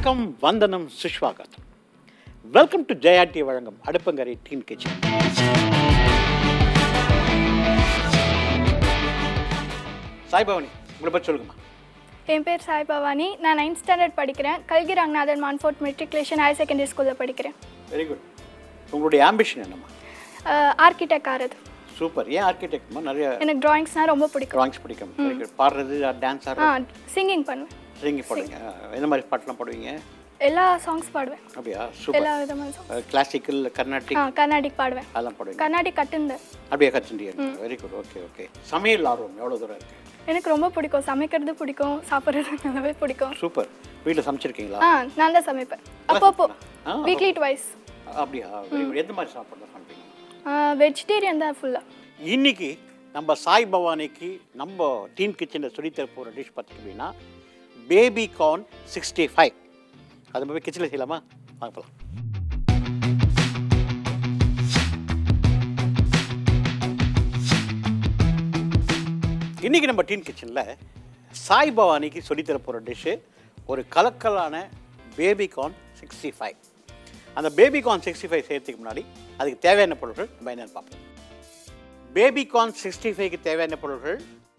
வணக்கம் வந்தனம் சுஷ்வாகத்தம் welcome to ஜெயாட்டி வழங்கும் அடுப்பங்கரை டீன் கிச்சன் சாய்பவனி உங்களை பற்றி சொல்லுங்கம்மா என் பேர் சாய் பவானி நான் நைன்த் ஸ்டாண்டர்ட் படிக்கிறேன் கல்கி Ranganathan Montfort matriculation higher secondary ஸ்கூலில் படிக்கிறேன் வெரி குட் உங்களுடைய ஆம்பிஷன் என்னம்மா ஆர்கிடெக்ட் ஆகிறது சூப்பர் ஏன் ஆர்கிடெக்ட்மா நிறைய எனக்கு ட்ராயிங்ஸ்னால் ரொம்ப பிடிக்கும் ட்ராயிங்ஸ் பிடிக்கும் வெரி குட் பாடுறது டான்ஸ் ஆ ஆடுறது சிங்கிங் பண்ணுவேன் சிங்கி பாடுவீங்க எந்த மாதிரி பாட்டெலாம் பாடுவீங்க எல்லா சாங்ஸ் பாடுவேன் அப்படியா எல்லா சூப்பர் விதமான சாங்ஸ் கிளாசிக்கல் ஆ கர்நாடிக் கர்நாடிக் பாடுவேன் அதெல்லாம் பாடுவீங்க கர்நாடிக் கட்டுந்தேன் அப்படியே கற்றுண்டியா வெரி குட் ஓகே ஓகே சமையல் ஆர்வம் எவ்வளோ தூரம் இருக்குது எனக்கு ரொம்ப பிடிக்கும் சமைக்கிறது பிடிக்கும் சாப்பிட்றது நல்லாவே பிடிக்கும் சூப்பர் வீட்டில் சமைச்சிருக்கீங்களா ஆ நான் தான் சமைப்பேன் அப்பப்போ ஆ, வீக்லி ட்வைஸ் அப்படியா வெரி குட் எந்த மாதிரி சாப்பாடு தான் சமைப்பீங்க வெஜிடேரியன் தான் ஃபுல்லாக இன்னைக்கு நம்ம சாய் பவானிக்கு நம்ம டீன் கிச்சனில் சொல்லித்தர போகிற டிஷ் பார்த்துக்கிட்டிங்கன்னா பேபி கார்ன் சிக்ஸ்டி ஃபைவ் அது மாதிரி கிச்சனில் செய்யலாமா வாங்க போகலாம் இன்றைக்கி நம்ம டீன் கிச்சனில் சாய் பவானிக்கு சொல்லித்தர போகிற டிஷ்ஷு ஒரு கலக்கலான பேபி கார்ன் சிக்ஸ்டி ஃபைவ் அந்த பேபி கார்ன் சிக்ஸ்டி ஃபைவ் செய்யறதுக்கு முன்னாடி அதுக்கு தேவையான பொருட்கள் நம்ம என்னென்னு பார்ப்போம் பேபி கார்ன் சிக்ஸ்டி ஃபைவ்க்கு தேவையான பொருட்கள்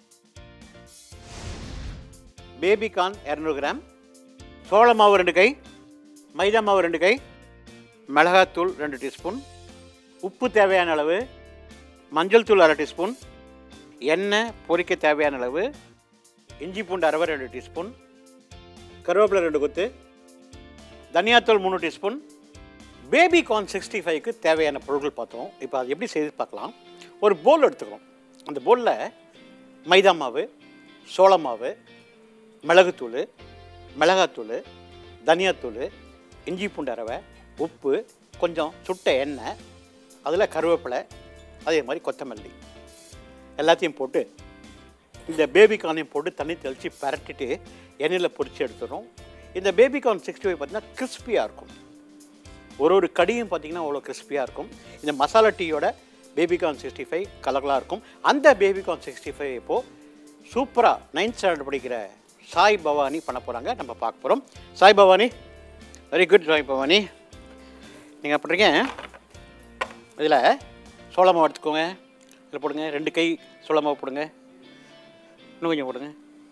பேபி கார்ன் இரநூறு கிராம் சோள மாவு ரெண்டு கை மைதா மாவு ரெண்டு கை மிளகாத்தூள் ரெண்டு டீஸ்பூன் உப்பு தேவையான அளவு மஞ்சள் தூள் அரை டீஸ்பூன் எண்ணெய் பொரிக்க தேவையான அளவு இஞ்சி பூண்டு அரவை ரெண்டு டீஸ்பூன் கருவேப்பிலை ரெண்டு கொத்து தனியாத்தூள் மூணு டீஸ்பூன் பேபி கார்ன் சிக்ஸ்டி ஃபைவ்க்கு தேவையான பொருட்கள் பார்த்தோம் இப்போ அது எப்படி செய்து பார்க்கலாம் ஒரு போல் எடுத்துக்கிறோம் அந்த போலில் மைதா மாவு சோள மாவு மிளகுத்தூள் மிளகாத்தூள் தனியாத்தூள் இஞ்சி பூண்டு அரவை உப்பு கொஞ்சம் சுட்ட எண்ணெய் அதில் கருவேப்பிலை அதே மாதிரி கொத்தமல்லி எல்லாத்தையும் போட்டு இந்த பேபி கார்னையும் போட்டு தண்ணி தெளித்து பரட்டிட்டு எண்ணெயில் பொரித்து எடுத்துடும் இந்த பேபி கார்ன் சிக்ஸ்டி ஃபைவ் பார்த்தீங்கன்னா கிறிஸ்பியாக இருக்கும் ஒரு ஒரு கடியும் பார்த்தீங்கன்னா அவ்வளோ கிறிஸ்பியாக இருக்கும் இந்த மசாலா டீயோட பேபிகார்ன் சிக்ஸ்டி ஃபைவ் கலகலாக இருக்கும் அந்த பேபிகார்ன் சிக்ஸ்டி ஃபைவ் இப்போது சூப்பராக நைன்த் ஸ்டாண்டர்ட் படிக்கிற சாய் பவானி பண்ண போகிறாங்க நம்ம பார்க்க போகிறோம் சாய் பவானி வெரி குட் சாய் பவானி நீங்கள் பண்ணுறீங்க இதில் சோள மாவு எடுத்துக்கோங்க இதில் போடுங்க ரெண்டு கை சோள மாவு போடுங்க இன்னும் கொஞ்சம் போடுங்க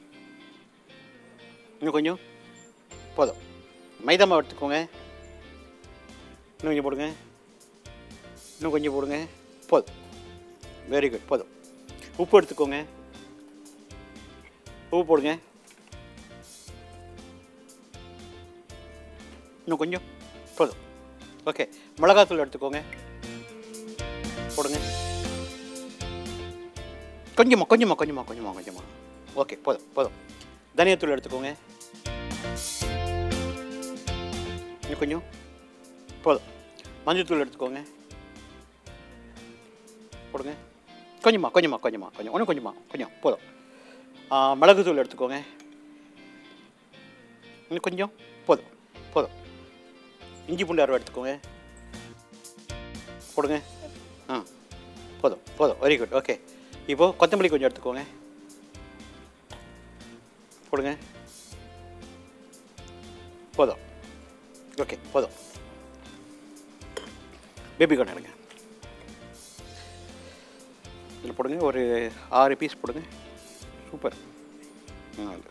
இன்னும் கொஞ்சம் போதும் மைதா மாவு எடுத்துக்கோங்க இன்னும் கொஞ்சம் போடுங்க இன்னும் கொஞ்சம் போடுங்க போதும் வெரி குட் போதும் உப்பு எடுத்துக்கோங்க உப்பு போடுங்க இன்னும் கொஞ்சம் போதும் ஓகே மிளகாத்தூள் எடுத்துக்கோங்க போடுங்க கொஞ்சமா கொஞ்சமா கொஞ்சமா கொஞ்சமா கொஞ்சமா ஓகே போதும் போதும் தனியாத்தூள் எடுத்துக்கோங்க இன்னும் கொஞ்சம் போதும் மஞ்சள்தூள் எடுத்துக்கோங்க போடுங்க கொஞ்சமா கொஞ்சமா கொஞ்சமா கொஞ்சம் ஒன்றும் கொஞ்சமா கொஞ்சம் போதும் ஆ, மிளகுத்தூள் எடுத்துக்கோங்க இன்னும் கொஞ்சம் போதும் போதும் இஞ்சி பூண்டு அருவா எடுத்துக்கோங்க போடுங்க ஆ போதும் போதும் வெரி குட் ஓகே இப்போது கொத்தமல்லி கொஞ்சம் எடுத்துக்கோங்க போடுங்க போதும் ஓகே போதும் பேபி கார்ன் எடுங்க இதில் போடுங்க ஒரு ஆறு பீஸ் போடுங்க சூப்பர் ஆ,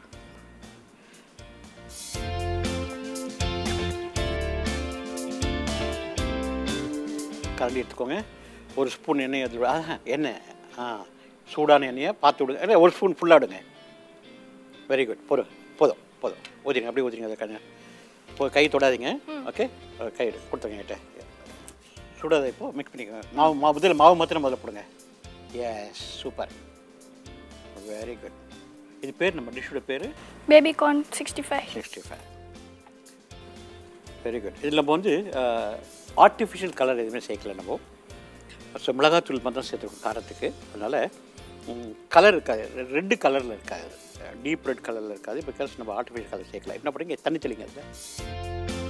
கரண்டி எடுத்துக்கோங்க ஒரு ஸ்பூன் எண்ணெய் அதில் ஆ எண்ணெய் ஆ சூடான எண்ணெயை பார்த்து விடுங்க இல்லை ஒரு ஸ்பூன் ஃபுல்லாக விடுங்க வெரி குட் போதும் போதும் போதும் ஊதிங்க அப்படியே ஊதிங்க அதை கண்ணு இப்போ கை தொடாதீங்க ஓகே கை எடு கொடுத்துருங்க என்கிட்ட சுடாத இப்போ மிக்ஸ் பண்ணிக்கோங்க மாவு மாவு முதல்ல மாவு மாத்திரம் முதல்ல போடுங்க எஸ் சூப்பர் வெரி குட் இது பேர் நம்ம டிஷ்ஷோட பேர் baby corn sixty five sixty five very good இதில் நம்ம வந்து ஆர்டிஃபிஷியல் கலர் எதுவுமே சேர்க்கல நம்ம ஸோ மிளகாத்தூள் மட்டும் சேர்த்துருக்கோம் காரத்துக்கு அதனால் கலர் இருக்காது ரெட்டு கலரில் இருக்காது டீப் ரெட் கலரில் இருக்காது பிகாஸ் நம்ம ஆர்டிஃபிஷியல் கலர் சேர்க்கல என்ன பண்ணுறீங்க தண்ணி தெளிங்க அதில்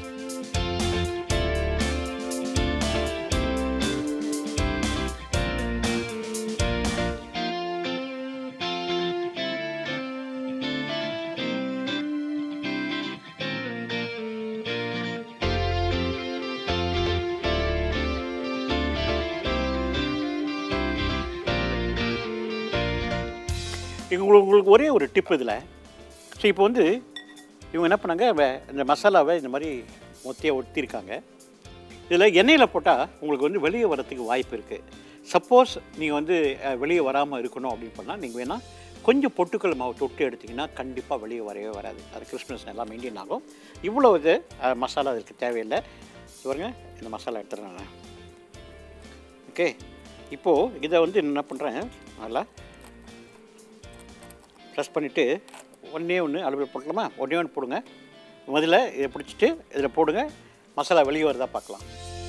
உங்களுக்கு உங்களுக்கு ஒரே ஒரு டிப் இதில் ஸோ இப்போ வந்து இவங்க என்ன பண்ணாங்க வே- இந்த மசாலாவை இந்த மாதிரி மொத்தையாக ஒட்டியிருக்காங்க இதில் எண்ணெயில் போட்டால் உங்களுக்கு வந்து வெளியே வரத்துக்கு வாய்ப்பு இருக்குது சப்போஸ் நீங்கள் வந்து அஹ், வெளியே வராமல் இருக்கணும் அப்படின்னு பண்ணால் நீங்கள் வேணால் கொஞ்சம் பொட்டுக்கல் மாவு தொட்டு எடுத்திங்கன்னா கண்டிப்பாக வெளியே வரவே வராது அது கிறிஸ்மஸ் நல்லா மெயின்டைன் ஆகும் இவ்வளோ இது அஹ், மசாலா அதுக்கு தேவையில்லை இது பாருங்க இந்த மசாலா எடுத்துறேன் நான் ஓகே இப்போது இதை வந்து என்ன பண்ணுறேன் நல்லா ப்ரெஸ் பண்ணிவிட்டு ஒன்றே ஒன்று அளவில் போட்டலாமா ஒன்றே ஒன்று போடுங்க முதல்ல இதை பிடிச்சிட்டு இதில் போடுங்க மசாலா வெளியே வருதா பார்க்கலாம்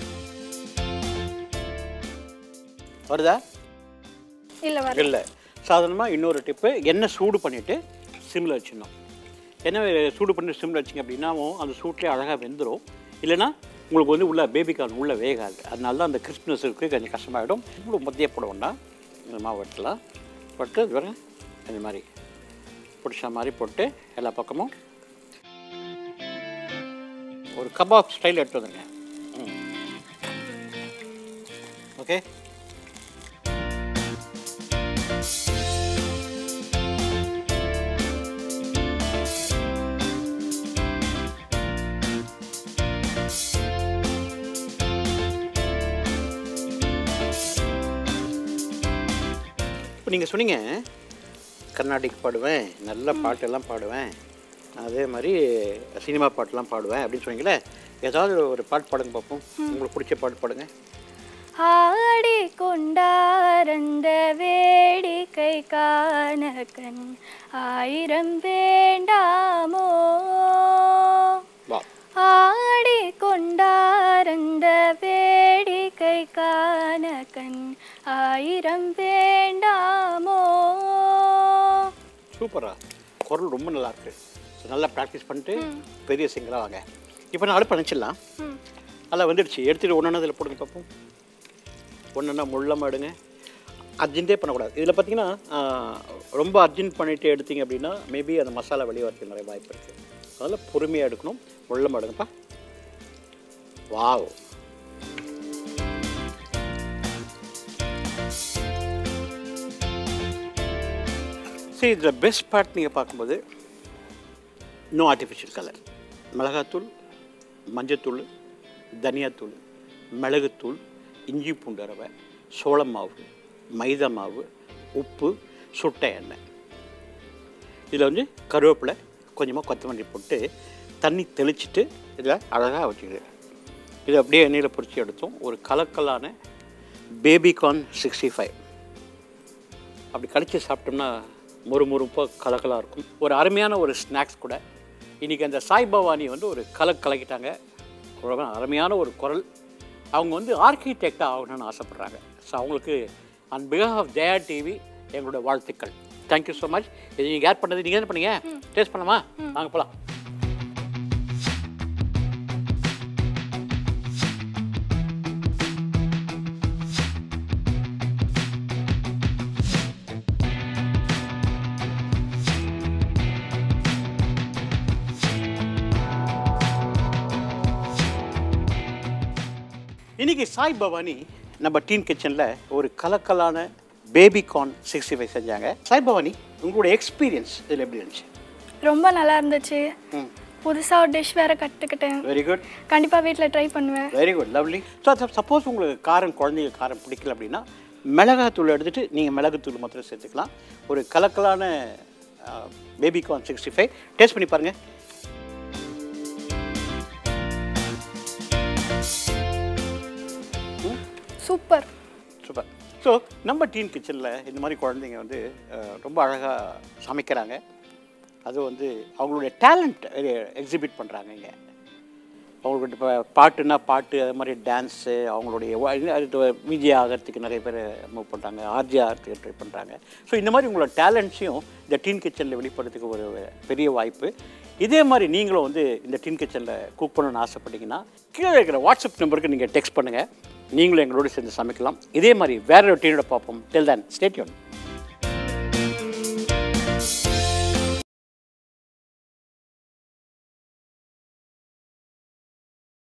வருதா இல்லை வர இல்லை சாதாரணமாக இன்னொரு டிப்பு எண்ணெய் சூடு பண்ணிவிட்டு சிம்மில் வச்சிடணும் எண்ணெய் சூடு பண்ணி சிம்மில் வச்சிங்க அப்படின்னாவும் அந்த சூட்லேயே அழகாக வெந்துடும் இல்லைன்னா உங்களுக்கு வந்து உள்ள பேபிகார்ன் உள்ளே வேகாது அதனால தான் அந்த கிறிஸ்மஸ் இருக்குது கொஞ்சம் கஷ்டமாயிடும் இவ்வளோ மத்திய போட வேண்டாம் இந்த மாவு வெட்டலாம் போட்டு இது பாருங்க இந்த மாதிரி பிடிச்ச மாதிரி போட்டு எல்லா பக்கமும் ஒரு கபாப் ஸ்டைல் எடுத்து வந்துருங்க ம் ஓகே இப்போ நீங்கள் சொன்னீங்க கர்நாடிக் பாடுவேன் நல்ல பாட்டெல்லாம் பாடுவேன் அதே மாதிரி சினிமா பாட்டெல்லாம் பாடுவேன் அப்படின்னு சொன்னீங்களே ஏதாவது ஒரு பாட்டு பாடுங்க பார்ப்போம் உங்களுக்கு பிடிச்ச பாட்டு பாடுங்க ஆடி கொண்டாரந்த வேடிக்கை காண கண் ஆயிரம் வேண்டாமோ வா ஆடி கொண்டாரந்த வேடிக்கை காண கண் ஆயிரம் வேண்டாமோ சூப்பரா குரல் ரொம்ப நல்லா இருக்கு So, நல்லா ப்ராக்டிஸ் பண்ணிட்டு பெரிய சிங்கராக வாங்க இப்போ நான் அடுப்பு அணைச்சிடலாம் ம் நல்லா வந்துடுச்சு எடுத்துகிட்டு ஒன்று இதில் போடுங்க பார்ப்போம் ஒன்றுன்னா முள்ளமாக எடுங்க அர்ஜென்ட்டே பண்ணக்கூடாது இதில் பார்த்தீங்கன்னா ஆஹ், ரொம்ப அர்ஜென்ட் பண்ணிட்டு எடுத்தீங்க அப்படின்னா மேபி அந்த மசாலா வெளியே வரதுக்கு நிறைய வாய்ப்பு இருக்குது அதனால் பொறுமையாக எடுக்கணும் முள்ளமாக எடுங்கப்பா வாவ் சரி இதில் பெஸ்ட் பார்ட் நீங்கள் பார்க்கும்போது நோ ஆர்டிஃபிஷியல் கலர் மிளகாத்தூள் மஞ்சத்தூள் தனியாத்தூள் மிளகுத்தூள் இஞ்சி பூண்டு ரவை சோளம் மாவு மைதா மாவு உப்பு சுட்ட எண்ணெய் இதில் வந்து கருவேப்பிலை கொஞ்சமாக கொத்தமல்லி போட்டு தண்ணி தெளிச்சிட்டு இதில் அழகாக வச்சுக்கிறேன் இது அப்படியே எண்ணெயில் பொரிச்சு எடுத்தோம் ஒரு கலக்கலான பேபிகார்ன் சிக்ஸ்டி ஃபைவ் அப்படி கடிச்சு சாப்பிட்டோம்னா மொறு மொறுப்பாக கலக்கலாக இருக்கும் ஒரு அருமையான ஒரு ஸ்நாக்ஸ் கூட இன்றைக்கி அந்த சாய் பவானி வந்து ஒரு கலக் கலக்கிட்டாங்க ரொம்ப அருமையான ஒரு குரல் அவங்க வந்து ஆர்கிடெக்டாக ஆகணும்னு ஆசைப்பட்றாங்க ஸோ அவங்களுக்கு அன் பிகாஸ் ஆஃப் ஜெயா டிவி எங்களோட வாழ்த்துக்கள் தேங்க்யூ ஸோ மச் இது நீங்கள் ஆட் பண்ணது நீங்கள் என்ன பண்ணீங்க டேஸ்ட் பண்ணலாமா வாங்க போகலாம் இன்னைக்கு சாய் பவானி நம்ம டீன் கிச்சனில் ஒரு கலக்கலான பேபி கார்ன் சிக்ஸ்டி ஃபைவ் செஞ்சாங்க சாய் பவானி உங்களோட எக்ஸ்பீரியன்ஸ் இதில் எப்படி இருந்துச்சு ரொம்ப நல்லா இருந்துச்சு ம் புதுசாக ஒரு டிஷ் வேறு கற்றுக்கிட்டேன் வெரி குட் கண்டிப்பாக வீட்டில் ட்ரை பண்ணுவேன் very good lovely so suppose உங்களுக்கு காரம் குழந்தைங்க காரம் பிடிக்கல அப்படின்னா மிளகாத்தூள் எடுத்துகிட்டு நீங்கள் மிளகுத்தூள் மாத்திரம் சேர்த்துக்கலாம் ஒரு கலக்கலான baby corn sixty five taste பண்ணி பாருங்கள் சூப்பர் சூப்பர் ஸோ நம்ம டீன் கிச்சனில் இந்த மாதிரி குழந்தைங்க வந்து அஹ், ரொம்ப அழகாக சமைக்கிறாங்க அது வந்து அவங்களுடைய டேலண்ட் எக்ஸிபிட் பண்ணுறாங்க இங்கே அவங்களுக்கு இப்போ பாட்டுனா பாட்டு அது மாதிரி டான்ஸு அவங்களுடைய விஜி ஆகிறதுக்கு நிறைய பேர் மூவ் பண்ணுறாங்க ஆர்ஜி ஆகிறதுக்கு ட்ரை பண்ணுறாங்க ஸோ இந்த மாதிரி உங்களோட டேலண்ட்ஸையும் இந்த டீன் கிச்சனில் வெளிப்படுறதுக்கு ஒரு பெரிய வாய்ப்பு இதே மாதிரி நீங்களும் வந்து இந்த டீன் கிச்சனில் குக் பண்ணணும்னு ஆசைப்பட்டீங்கன்னா கீழே இருக்கிற வாட்ஸ்அப் நம்பருக்கு நீங்கள் டெக்ஸ்ட் பண்ணுங்கள் நீங்களும் எங்களோட சேர்ந்து சமைக்கலாம் இதே மாதிரி வேற ஒரு டீனோட பார்ப்போம் டெல் தேன் ஸ்டேட்யூன்